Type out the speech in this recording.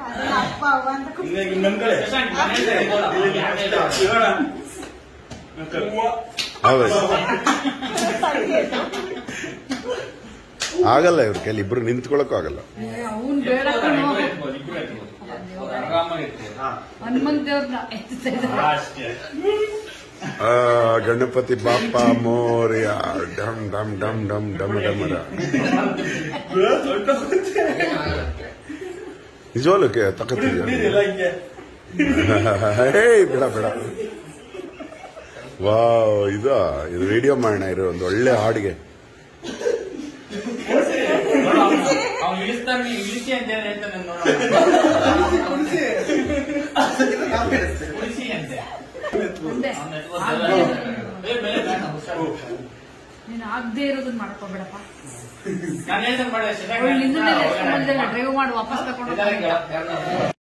ಅದನ್ನ ಅಪ್ಪ ಅವ್ವ ಅಂತ ಕೂತ್ಕೊಂಡು ಈಗ ನಮ್ ಕಡೆ ಶಿವಣ್ಣ. ನಮ್ ಕಡೆ. ಹೌದು ತಂಗಿ ಆಯ್ತು. ಆಗಲ್ಲ ಇವ್ರ ಕೈಲಿ ಇಬ್ರು ನಿಂತ್ಕೊಳಕ್ಕೂ ಆಗಲ್ಲ ಅವನ್ ಬೇಡ ಕಣೋ. ಹಾ. ಹನುಮಂತ ದೇವ್ರನ್ನ ಎತ್ತುತ್ತಾ ಇದ್ದಾರೆ. ಅಷ್ಟೇ ಆ, ಗಣಪತಿ ಬಾಪ ಮೋರ್ಯ ಡಮ್ ಡಮ್ ಡಮ್ ಡಮ್ ಡಮ್ ಡಮರ ನಿಜವಾಗ್ಲು ತಕತ್ತಿದ್ಯಾ ನೀರಿಲ್ಲ ಹಿಂಗೆ ಹೇ ಬೇಡ ಬೇಡ ವಾವ್ ಇದು ಇದು ರೇಡಿಯೋ ಮಾಡೋಣ ಇರೋ ಒಂದು ಒಳ್ಳೆ ಹಾಡಿಗೆ ಅವ್ನು ಇಳಿಸ್ತಾನೆ ಇಳಿಸಿ ಅಂತ ಹೇಳಿ ಹೇಳ್ತಾನೆ ನೋಡೋಣ. ಉಳಿಸಿ ಅಂತೆ ಮುಂದೆ ಅವ್ನು ಎತ್ಕೊಂಡು ಆಗ್ದೇ ಇರೋದನ್ನ ಮಾಡು. ಏ, ಮೇಲೆ ಬೇಡ, ಹುಷಾರು. ನೀನ್ ಆಗದೆ ಇರೋದನ್ನ ಮಾಡ್ಕೋಬೇಡಪ್ಪ ನಾನು ಹೇಳ್ದಂಗೆ ಮಾಡು, ಚೆನ್ನಾಗಿ ಅವಳು ನಿನ್ನೆ ಮಾಡು. ಡ್ರೈವ್ ಮಾಡಿ ವಾಪಸ್ ತಗೊಂಡು ಇದಾರೆ, ಯಾರ್ನೋ.